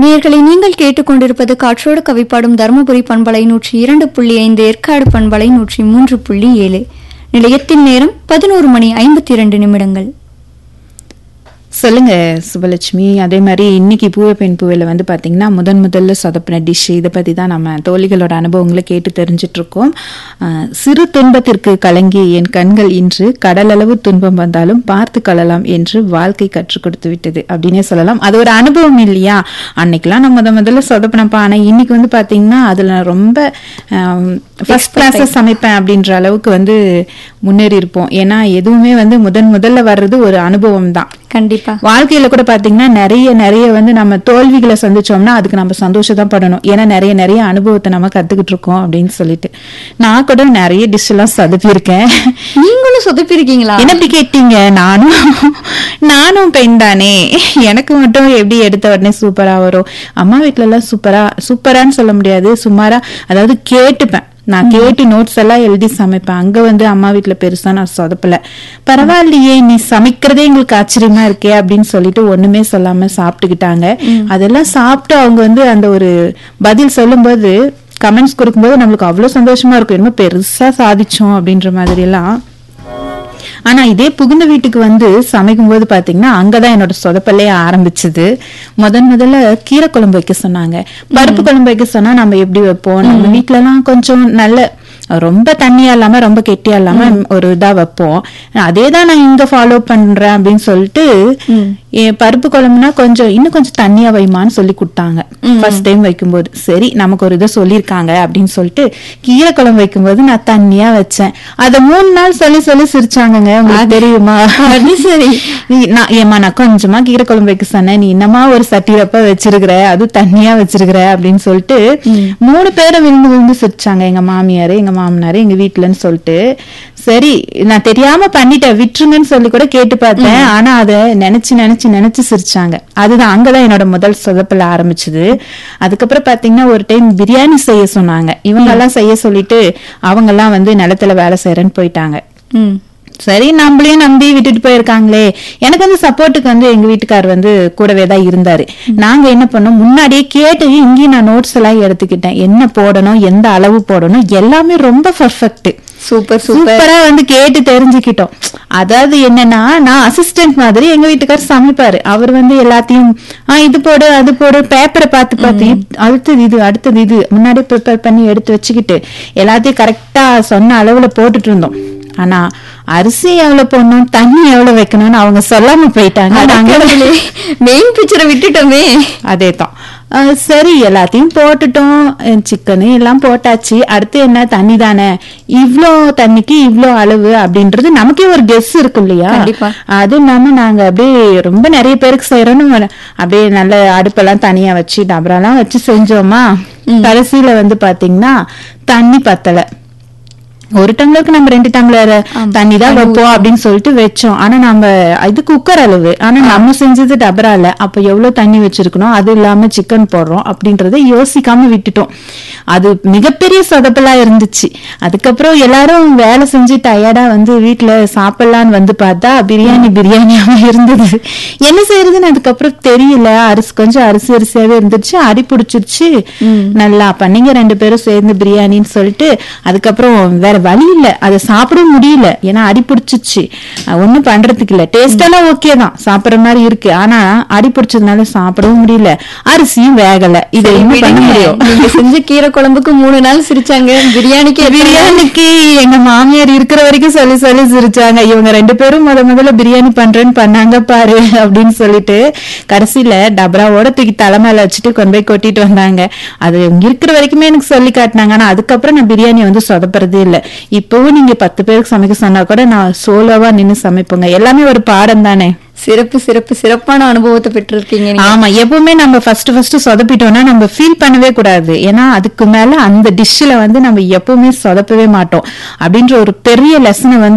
நேர்களை நீங்கள் கேட்டுக்கொண்டிருப்பது காற்றோடு கவிப்பாடும் தருமபுரி பண்பலை நூற்றி இரண்டு புள்ளி ஐந்து ஏற்காடு பண்பலை நூற்றி மூன்று புள்ளி ஏழு நிலையத்தின் நேரம் பதினோரு மணி ஐம்பத்தி இரண்டு நிமிடங்கள் சொல்லுங்க சுபலட்சுமி அதே மாதிரி இன்னைக்கு பூவை பெண் பூவில் வந்து பாத்தீங்கன்னா முதன் முதல்ல சொதப்பின டிஷ் இதை பத்தி தான் நம்ம தோழிகளோட அனுபவங்களை கேட்டு தெரிஞ்சிட்டு இருக்கோம் அஹ், சிறு துன்பத்திற்கு கலங்கி என் கண்கள் இன்று கடலளவு துன்பம் வந்தாலும் பார்த்து கொள்ளலாம் என்று வாழ்க்கை கற்றுக் கொடுத்து விட்டது அப்படின்னே சொல்லலாம் அது ஒரு அனுபவம் இல்லையா அன்னைக்கெல்லாம் நான் முத முதல்ல சொதப்பினப்பா ஆனா இன்னைக்கு வந்து பாத்தீங்கன்னா அதுல ரொம்ப ஃபர்ஸ்ட் கிளாஸ் சமைப்பேன் அப்படின்ற அளவுக்கு வந்து முன்னேறி இருப்போம் ஏன்னா எதுவுமே வந்து முதன் முதல்ல வர்றது ஒரு அனுபவம் தான் கண்டிப்பா வாழ்க்கையில கூட பாத்தீங்கன்னா நிறைய நிறைய வந்து நம்ம தோல்விகளை சந்திச்சோம்னா அதுக்கு நம்ம சந்தோஷம் தான் படணும் ஏன்னா நிறைய நிறைய அனுபவத்தை நம்ம கத்துக்கிட்டு இருக்கோம் அப்படின்னு சொல்லிட்டு நான் கூட நிறைய டிஷ் எல்லாம் சொதப்பி இருக்கேன் நீங்களும் சொதப்பிருக்கீங்களா என்ன இப்படி கேட்டீங்க நானும் நானும் பெண் தானே எனக்கு மட்டும் எப்படி எடுத்த உடனே சூப்பரா வரும் அம்மா வீட்ல எல்லாம் சூப்பரா சூப்பரான்னு சொல்ல முடியாது சுமாரா அதாவது கேட்டுப்பேன் நான் கேட்டு நோட்ஸ் எல்லாம் எழுதி சமைப்பேன் அங்க வந்து அம்மா வீட்ல பெருசா நான் சொதப்பல பரவாயில்லையே நீ சமைக்கிறதே எங்களுக்கு ஆச்சரியமா இருக்கே அப்படின்னு சொல்லிட்டு ஒண்ணுமே சொல்லாம சாப்பிட்டுக்கிட்டாங்க அதெல்லாம் சாப்பிட்டு அவங்க வந்து அந்த ஒரு பதில் சொல்லும்போது கமெண்ட்ஸ் கொடுக்கும்போது நம்மளுக்கு அவ்வளவு சந்தோஷமா இருக்கும் என்னமோ பெருசா சாதிச்சோம் அப்படின்ற மாதிரி எல்லாம் ஆனா இதே புகுந்த வீட்டுக்கு வந்து சமைக்கும் போது பாத்தீங்கன்னா அங்கதான் என்னோட சொதப்பல்லே ஆரம்பிச்சது முதன் முதல்ல கீரை குழம்பு வைக்க சொன்னாங்க பருப்பு குழம்பு வைக்க சொன்னா நம்ம எப்படி வைப்போம் நம்ம வீட்ல எல்லாம் கொஞ்சம் நல்ல ரொம்ப தண்ணியா இல்லாம ரொம்ப கெட்டியா இல்லாம ஒரு இதா வைப்போம் அதே தான் நான் இங்க ஃபாலோ பண்றேன் அப்படின்னு சொல்லிட்டு என் பருப்பு குழம்புனா கொஞ்சம் இன்னும் கொஞ்சம் தண்ணியா வைமான்னு சொல்லி கொடுத்தாங்க ஃபர்ஸ்ட் டைம் வைக்கும்போது சரி நமக்கு ஒரு இதை சொல்லியிருக்காங்க அப்படின்னு சொல்லிட்டு கீரை குழம்பு வைக்கும்போது நான் தண்ணியா வச்சேன் அத மூணு நாள் சொல்லி சொல்லி சிரிச்சாங்கங்க உங்களுக்கு தெரியுமா அது சரி நீ நான் ஏமா நான் கொஞ்சமா கீரை குழம்பு வைக்க சொன்னேன் நீ என்னமா ஒரு சட்டிரப்ப வச்சிருக்கிற அது தண்ணியா வச்சிருக்கிற அப்படின்னு சொல்லிட்டு மூணு பேரை விழுந்து விழுந்து சிரிச்சாங்க எங்க மாமியாரு எங்க மாமனாரு எங்க வீட்டுலன்னு சொல்லிட்டு சரி நான் தெரியாம பண்ணிட்டேன் விட்டுருங்கன்னு சொல்லி கூட கேட்டு பார்த்தேன் ஆனா அத நினைச்சு நினைச்சு நினைச்சு சிரிச்சாங்க அதுதான் அங்கதான் என்னோட முதல் சொதப்பல ஆரம்பிச்சது அதுக்கப்புறம் பாத்தீங்கன்னா ஒரு டைம் பிரியாணி செய்ய சொன்னாங்க இவங்க எல்லாம் செய்ய சொல்லிட்டு அவங்க எல்லாம் வந்து நிலத்துல வேலை செய்யறேன்னு போயிட்டாங்க ம் சரி நம்மளையும் நம்பி விட்டுட்டு போயிருக்காங்களே எனக்கு வந்து சப்போர்ட்டுக்கு வந்து எங்க வீட்டுக்கார் வந்து கூடவே தான் இருந்தாரு நாங்க என்ன பண்ணோம் முன்னாடியே கேட்டு இங்கேயும் நான் நோட்ஸ் எல்லாம் எடுத்துக்கிட்டேன் என்ன போடணும் எந்த அளவு போடணும் எல்லாமே ரொம்ப பர்ஃபெக்ட் சூப்பர் சூப்பர் சூப்பரா வந்து கேட்டு தெரிஞ்சுக்கிட்டோம் அதாவது என்னன்னா நான் அசிஸ்டன்ட் மாதிரி எங்க வீட்டுக்காரர் சமைப்பாரு அவர் வந்து எல்லாத்தையும் ஆ இது போடு அது போடு பேப்பரை பார்த்து பார்த்து இப்- அடுத்தது இது அடுத்தது இது முன்னாடி ப்ரிப்பேர் பண்ணி எடுத்து வச்சுக்கிட்டு எல்லாத்தையும் கரெக்டா சொன்ன அளவுல போட்டுட்டு இருந்தோம் ஆனா அரிசி எவ்வளவு போடணும் தண்ணி எவ்வளவு வைக்கணும்னு அவங்க சொல்லாம போயிட்டாங்க நாங்க மெயின் பிக்சரை விட்டுட்டோமே அதேதான் அஹ் சரி எல்லாத்தையும் போட்டுட்டோம் சிக்கனு எல்லாம் போட்டாச்சு அடுத்து என்ன தண்ணி தானே இவ்ளோ தண்ணிக்கு இவ்ளோ அளவு அப்படின்றது நமக்கே ஒரு கெஸ் இருக்கு இல்லையா கண்டிப்பா. அது இல்லாம நாங்க அப்படியே ரொம்ப நிறைய பேருக்கு செய்யறோம்னு அப்படியே நல்ல அடுப்பெல்லாம் தனியா வச்சு டபராலாம் வச்சு செஞ்சோமா கடைசியில வந்து பாத்தீங்கன்னா தண்ணி பத்தல ஒரு டம்ளருக்கு நம்ம ரெண்டு டம்ளர் தண்ணி தான் வைப்போம் அப்படின்னு சொல்லிட்டு வச்சோம் ஆனா நம்ம இது குக்கர் அளவு ஆனா நம்ம செஞ்சது டபரால அப்ப எவ்வளவு தண்ணி வச்சிருக்கணும் அது இல்லாம சிக்கன் போடுறோம் அப்படின்றத யோசிக்காம விட்டுட்டோம் அது மிகப்பெரிய சொதப்பலா இருந்துச்சு அதுக்கப்புறம் எல்லாரும் வேலை செஞ்சு டயர்டா வந்து வீட்டுல சாப்பிடலான்னு வந்து பார்த்தா பிரியாணி பிரியாணியாவே இருந்தது என்ன செய்யறதுன்னு அதுக்கப்புறம் தெரியல அரிசி கொஞ்சம் அரிசி அரிசியாவே இருந்துச்சு அடி பிடிச்சிருச்சு நல்லா பண்ணீங்க ரெண்டு பேரும் சேர்ந்து பிரியாணின்னு சொல்லிட்டு அதுக்கப்புறம் வேற வழி இல்ல அதை சாப்பிடவும் முடியல ஏன்னா அடி பிடிச்சிச்சு ஒண்ணும் பண்றதுக்கு இல்ல டேஸ்ட் எல்லாம் ஓகே தான் சாப்பிடுற மாதிரி இருக்கு ஆனா அடி பிடிச்சதுனால சாப்பிடவும் முடியல அரிசியும் வேகல இதை என்ன பண்ண முடியும் நீங்க செஞ்ச கீரை குழம்புக்கு மூணு நாள் சிரிச்சாங்க பிரியாணிக்கு எத்தனை நாள்? பிரியாணிக்கு எங்க மாமியார் இருக்கிற வரைக்கும் சொல்லி சொல்லி சிரிச்சாங்க இவங்க ரெண்டு பேரும் முத முதல்ல பிரியாணி பண்றேன்னு பண்ணாங்க பாரு அப்படின்னு சொல்லிட்டு கடைசியில டபராவோட தூக்கி தலை மேல வச்சுட்டு கொண்டு போய் கொட்டிட்டு வந்தாங்க அது இங்க இருக்கிற வரைக்குமே எனக்கு சொல்லி காட்டினாங்க ஆனா அதுக்கப்புறம் நான் பிரியாணி வந்து சொதப்புறதே இல்ல இப்பவும் நீங்க பத்து பேருக்கு சமைக்க சொன்னா கூட நான் சோலோவா நின்னு சமைப்பேங்க எல்லாமே ஒரு பாடம் தானே சிறப்பு சிறப்பு சிறப்பான அனுபவத்தை பெற்றிருக்கீங்க நீங்க. ஆமா எப்பவுமே நம்ம ஃபர்ஸ்ட் ஃபர்ஸ்ட் சொதப்பிட்டோம்னா நம்ம ஃபீல் பண்ணவே கூடாது ஏன்னா அதுக்கு மேல அந்த டிஷ்ல வந்து நம்ம எப்பவுமே சொதப்பவே மாட்டோம் அப்படின்ற ஒரு பெரிய லெசனை வந்து